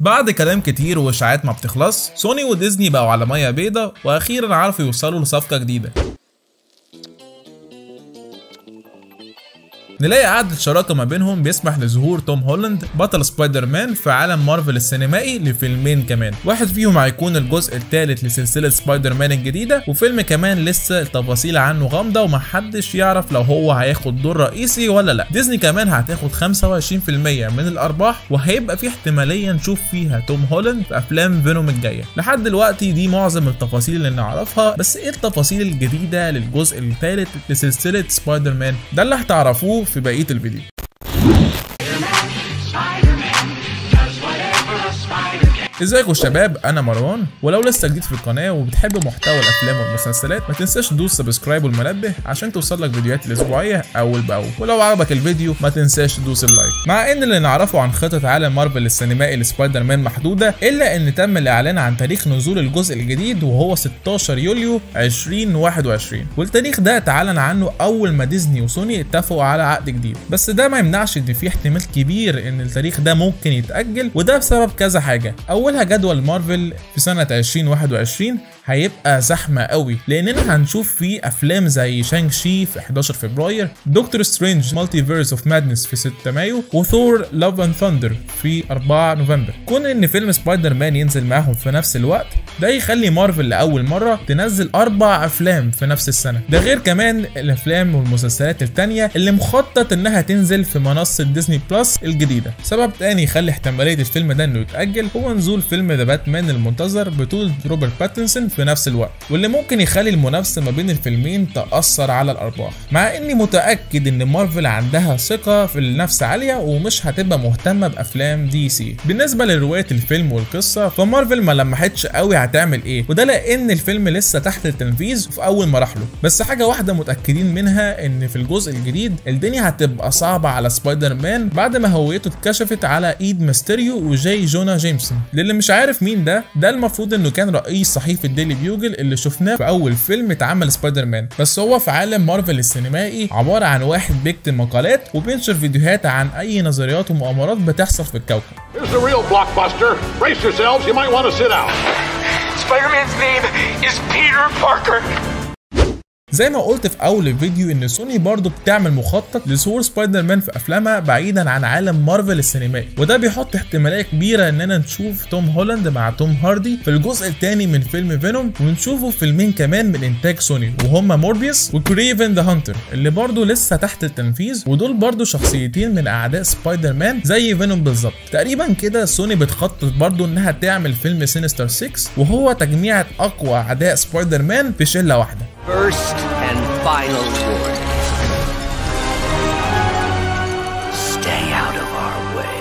بعد كلام كتير واشاعات ما بتخلص سوني وديزني بقوا على ميه بيضة واخيرا عرفوا يوصلوا لصفقة جديدة نلاقي عقد شراكة ما بينهم بيسمح لظهور توم هولاند بطل سبايدر مان في عالم مارفل السينمائي لفيلمين كمان واحد فيهم هيكون الجزء الثالث لسلسلة سبايدر مان الجديدة وفيلم كمان لسه التفاصيل عنه غامضة ومحدش يعرف لو هو هياخد دور رئيسي ولا لا ديزني كمان هتاخد 25% من الارباح وهيبقى في احتمالية نشوف فيها توم هولاند في افلام فينوم الجاية لحد دلوقتي دي معظم التفاصيل اللي نعرفها بس ايه التفاصيل الجديدة للجزء الثالث لسلسلة سبايدر مان ده اللي هتعرفوه في بقية الفيديو ازيكم يا شباب انا مروان ولو لسه جديد في القناه وبتحب محتوى الافلام والمسلسلات ما تنساش تدوس سبسكرايب والمنبه عشان توصلك فيديوهاتي الاسبوعيه اول باول ولو عجبك الفيديو ما تنساش تدوس اللايك مع ان اللي نعرفه عن خطه عالم مارفل السينمائي لسبايدر مان محدوده الا ان تم الاعلان عن تاريخ نزول الجزء الجديد وهو 16 يوليو 2021 والتاريخ ده اتعلن عنه اول ما ديزني وسوني اتفقوا على عقد جديد بس ده ما يمنعش ان في احتمال كبير ان التاريخ ده ممكن يتاجل وده بسبب كذا حاجه اولها جدول مارفل في سنه 2021 هيبقى زحمه قوي لاننا هنشوف فيه افلام زي شانج شي في 11 فبراير دكتور سترينج مالتي فيرس اوف مادنس في 6 مايو وثور لاف اند ثاندر في 4 نوفمبر كون ان فيلم سبايدر مان ينزل معاهم في نفس الوقت ده يخلي مارفل لاول مره تنزل اربع افلام في نفس السنه ده غير كمان الافلام والمسلسلات التانية اللي مخطط انها تنزل في منصه ديزني بلس الجديده سبب تاني يخلي احتماليه الفيلم ده انه يتاجل هو نزول فيلم ذا باتمان المنتظر بطولة روبرت باتنسون في نفس الوقت واللي ممكن يخلي المنافسه ما بين الفيلمين تاثر على الارباح مع اني متاكد ان مارفل عندها ثقه في النفس عاليه ومش هتبقى مهتمه بافلام دي سي بالنسبه لروايه الفيلم والقصه فمارفل ما لمحتش قوي هتعمل ايه وده لان الفيلم لسه تحت التنفيذ في اول مراحله بس حاجه واحده متاكدين منها ان في الجزء الجديد الدنيا هتبقى صعبه على سبايدر مان بعد ما هويته اتكشفت على ايد ميستيريو وجاي جونا جيمسون للي مش عارف مين ده ده المفروض انه كان رئيس صحيفه ديلي بيوجل اللي شفناه في اول فيلم اتعمل سبايدر مان بس هو في عالم مارفل السينمائي عباره عن واحد بيكتب مقالات وبينشر فيديوهات عن اي نظريات ومؤامرات بتحصل في الكوكب Here's the real blockbuster. Brace yourselves, you might want to sit down. Spider-Man's name is Peter Parker. زي ما قلت في اول الفيديو ان سوني برضو بتعمل مخطط لظهور سبايدر مان في افلامها بعيدا عن عالم مارفل السينمائي وده بيحط احتماليه كبيره اننا نشوف توم هولاند مع توم هاردي في الجزء الثاني من فيلم فينوم ونشوفه في فيلمين كمان من انتاج سوني وهما موربيوس وكريفن ذا هانتر اللي برضو لسه تحت التنفيذ ودول برضو شخصيتين من اعداء سبايدر مان زي فينوم بالظبط تقريبا كده سوني بتخطط برضو انها تعمل فيلم سينستر 6 وهو تجميعة اقوى اعداء سبايدر مان في شله واحده First and final warning. Stay out of our way.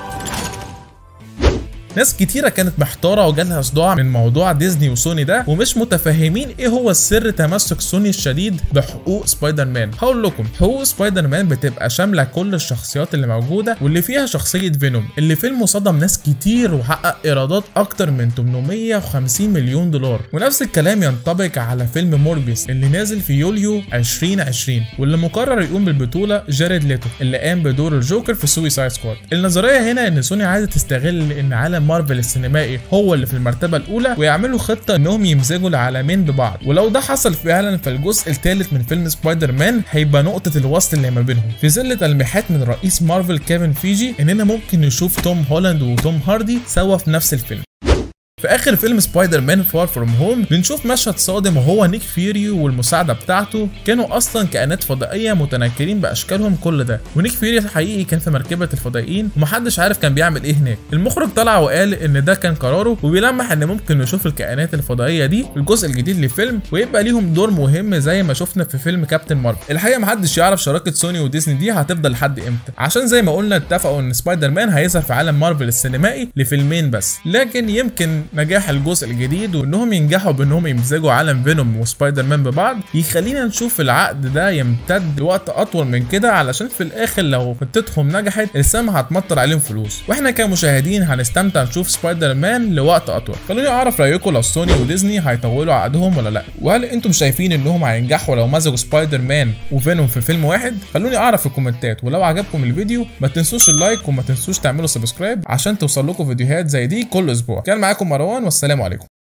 ناس كتيرة كانت محتارة وجالها صداع من موضوع ديزني وسوني ده ومش متفهمين ايه هو السر تمسك سوني الشديد بحقوق سبايدر مان هقول لكم حقوق سبايدر مان بتبقى شاملة كل الشخصيات اللي موجودة واللي فيها شخصية فينوم اللي فيلمه صدم ناس كتير وحقق ايرادات اكتر من 850 مليون دولار ونفس الكلام ينطبق على فيلم موربيس اللي نازل في يوليو 2020 واللي مقرر يقوم بالبطولة جاريد ليتو اللي قام بدور الجوكر في سويسايد سكواد النظرية هنا ان سوني عايزة تستغل ان عالم مارفل السينمائي هو اللي في المرتبة الأولى ويعملوا خطة إنهم يمزجوا العالمين ببعض ولو ده حصل فعلا فالجزء الثالث من فيلم سبايدر مان هيبقى نقطة الوصل اللي ما بينهم في ظل تلميحات من رئيس مارفل كيفن فيجي إننا ممكن نشوف توم هولاند وتوم هاردي سوا في نفس الفيلم في اخر فيلم سبايدر مان فار فروم هوم بنشوف مشهد صادم وهو نيك فيوري والمساعده بتاعته كانوا اصلا كائنات فضائيه متنكرين باشكالهم كل ده ونيك فيوري الحقيقي كان في مركبه الفضائيين ومحدش عارف كان بيعمل ايه هناك المخرج طلع وقال ان ده كان قراره وبيلمح ان ممكن نشوف الكائنات الفضائيه دي في الجزء الجديد للفيلم ويبقى ليهم دور مهم زي ما شفنا في فيلم كابتن مارفل الحقيقه محدش يعرف شراكه سوني وديزني دي هتفضل لحد امتى عشان زي ما قلنا اتفقوا ان سبايدر مان هيظهر في عالم مارفل السينمائي لفيلمين بس لكن يمكن نجاح الجزء الجديد وانهم ينجحوا بانهم يمزجوا عالم فينوم وسبايدر مان ببعض يخلينا نشوف العقد ده يمتد لوقت اطول من كده علشان في الاخر لو خطتهم نجحت السما هتمطر عليهم فلوس واحنا كمشاهدين هنستمتع نشوف سبايدر مان لوقت اطول خلوني اعرف رايكم لو سوني وديزني هيطولوا عقدهم ولا لا وهل انتم شايفين انهم هينجحوا لو مزجوا سبايدر مان وفينوم في فيلم واحد خلوني اعرف في الكومنتات ولو عجبكم الفيديو ما تنسوش اللايك وما تنسوش تعملوا سبسكرايب عشان توصل لكم فيديوهات زي دي كل اسبوع كان معاكم مروان والسلام عليكم